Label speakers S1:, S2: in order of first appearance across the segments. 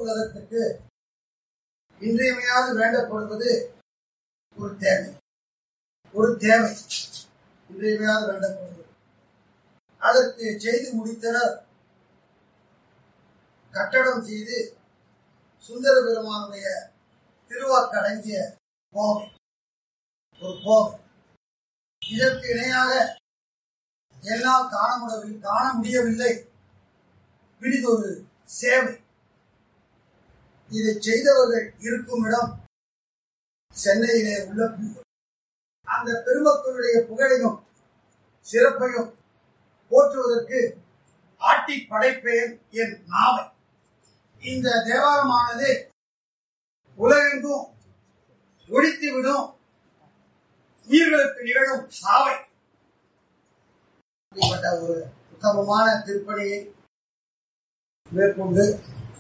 S1: உலகத்துக்கு இன்றியமையாது வேண்டப்படுவது ஒரு தேவை ஒரு தேவை இன்றியமையாது வேண்டப்படுவது அதற்கு செய்து முடித்தனர் கட்டடம் செய்து சுந்தர பெருமானுடைய திருவாக்கடங்கிய கோவை ஒரு கோவை இதற்கு இணையாக எல்லாம் காண முடியவில்லை காண முடியவில்லை பிடிதொரு சேவை இதை செய்தவர்கள் இருக்கும் இடம் சென்னையிலே உள்ள பூங்கா. அந்த பெருமக்களுடைய புகழையும் சிறப்பையும் போற்றுவதற்கு ஆட்டி படைப்பேன் என் நாவை இந்த தேவாரமானது உலகெங்கும் ஒழித்துவிடும் உயிர்களுக்கு நிகழும் சாவை அப்படிப்பட்ட ஒரு உத்தமமான திருப்பணியை மேற்கொண்டு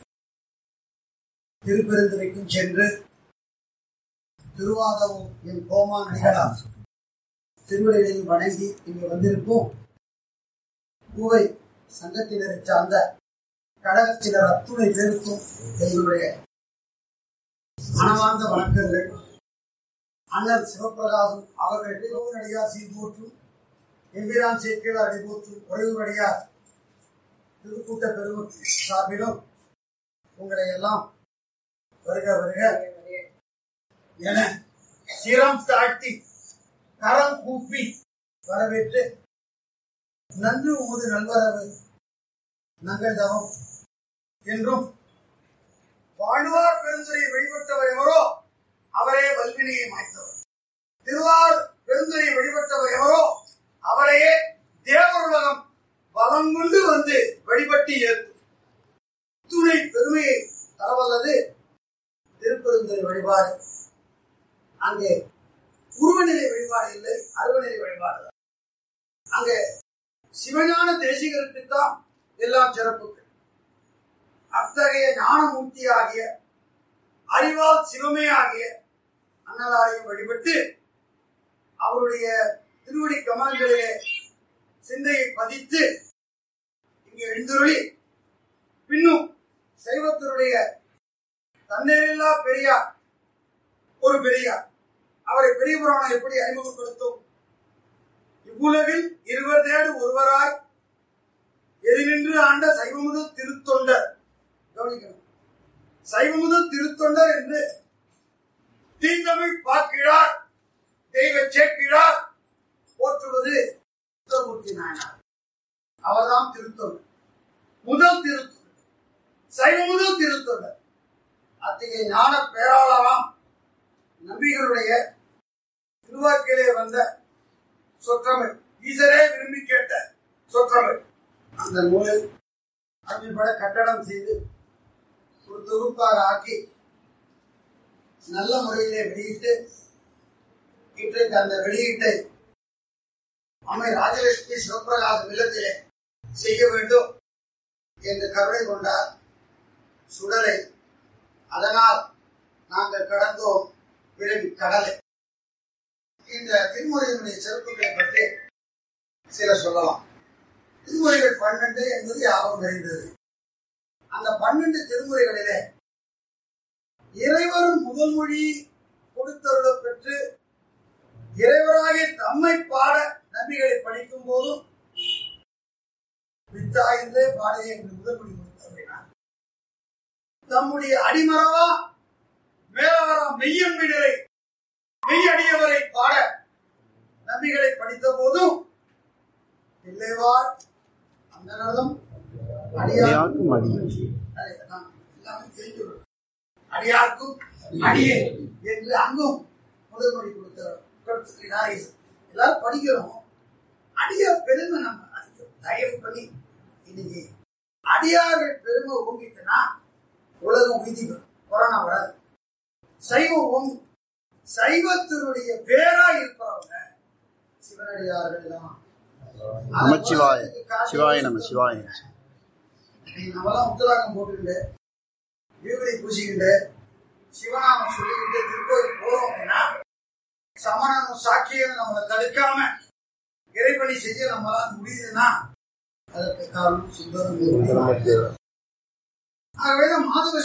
S1: திருப்பெருந்துறைக்கும் சென்று திருவாதவும் என் கோமா நிகழாம் திருவடிகளையும் வணங்கி இங்கு வந்திருக்கும் பூவை சங்கத்தினரை சார்ந்த கழகத்தினர் அத்துணை பேருக்கும் எங்களுடைய மனமார்ந்த வணக்கங்கள் அண்ணன் சிவபிரகாசம் அவர்கள் திருவனடியார் சீர்போற்றும் எம்பிரான் சேர்க்கையார் அடிபோற்றும் உறைவுடையார் திருக்கூட்ட பெருமக்கள் சார்பிலும் உங்களை எல்லாம் வருக வருக என சிரம் தாழ்த்தி கரம் கூப்பி வரவேற்று நன்று உமது நல்வரவு நங்கள் தவம் என்றும் வாழ்வார் பெருந்துரை வழிபட்டவர் எவரோ அவரே வல்வினையை மாய்த்தவர் திருவார் பெருந்துரை வழிபட்டவர் எவரோ அவரையே தேவருலகம் வலம் கொண்டு வந்து வழிபட்டு ஏற்கும் துணை பெருமையை தரவல்லது திருப்பெருந்துறை வழிபாடு அங்கே உருவநிலை வழிபாடு இல்லை அருவநிலை வழிபாடு தான். அங்கே சிவஞான தேசிகருக்குத்தான் எல்லாம் சிறப்புகள் அத்தகைய ஞானமூர்த்தி ஆகிய அறிவால் சிவமே ஆகிய அன்னலாரையும் வழிபட்டு அவருடைய திருவடி கமலங்களிலே சிந்தையை பதித்து இங்கே எழுந்துருளி பின்னும் சைவத்தினுடைய தன்னேரில்லா பெரியார் ஒரு பெரியார் அவரை பெரிய புராணம் எப்படி அறிமுகப்படுத்தும் இவ்வுலகில் இருவர் தேடு ஒருவராய் எதிரின்று ஆண்ட சைவமுது திருத்தொண்டர் கவனிக்கணும் சைவமுது திருத்தொண்டர் என்று தீந்தமிழ் பார்க்கிறார் தெய்வ சேக்கிழார் போற்றுவது சுந்தரமூர்த்தி நாயனார் அவர்தான் திருத்தொண்டர் முதல் திருத்தொண்டர் சைவ முதல் திருத்தொண்டர் அத்தகைய ஞான பேராளராம் நம்பிகளுடைய திருவாக்கிலே வந்த சொற்றமிழ் ஈசரே விரும்பி கேட்ட சொற்றமிழ் அந்த நூலை அருமைப்பட கட்டடம் செய்து ஒரு தொகுப்பாக ஆக்கி நல்ல முறையிலே வெளியிட்டு இன்றைக்கு அந்த வெளியீட்டை அம்மை ராஜலட்சுமி சிவபிரகாசம் இல்லத்திலே செய்ய வேண்டும் என்று கருணை கொண்டார் சுடலை அதனால் நாங்கள் கடந்தோம் விரைவி கடலை இந்த திருமுறையினுடைய சிறப்புகளை பற்றி சில சொல்லலாம் திருமுறைகள் பன்னெண்டு என்பது யாரும் அறிந்தது அந்த பன்னெண்டு திருமுறைகளிலே இறைவரும் முதல் மொழி கொடுத்தருள பெற்று இறைவராகிய தம்மை பாட நபிகளை படிக்கும் போதும் வித்தாயின்றே பாடைய என்று முதல் மொழி கொடுத்தருளினார் தம்முடைய அடிமரவா மேலவரம் மெய்யம் விடலை மெய்யடியவரை பாட நபிகளை படித்த போதும் இல்லைவார் அந்த நடனம் அடியார்
S2: அடியார்க்கும் அடியே
S1: அதை நான் எல்லாமே தெரிஞ்சுள்ளோம். அடியார்க்கும் அடியே என்று அங்கும் முதல் மொழி கொடுத்தார் கொடுத்திருக்கிறார் இயேசு. எல்லாரும் படிக்கிறோம் அடியார் பெருமை நம்ம அதிகம் தயவு பண்ணி இன்னைக்கு அடியார்கள் பெருமை ஓங்கிட்டுனா உலகம் உய்தி பெறும். கொரோனா வராது சைவம் ஓங்கும் சைவத்தினுடைய பேரா இருப்பவங்க சிவனடியார்கள் தான்
S2: நமச்சிவாய சிவாய நம சிவாய நம.
S1: நம்மளாம் உத்தராகம் போட்டுக்கிட்டு விபூதி பூசிக்கிட்டு சிவநாமம் சொல்லிக்கிட்டு திருக்கோயில் போறோம் அப்படின்னா சமணனும் சாக்கியம் நம்மளை தடுக்காம இறைப்பணி செய்ய நம்மளால முடியுதுன்னா அதற்கு காரணம் சுந்தரம் ஆகவே மாதவ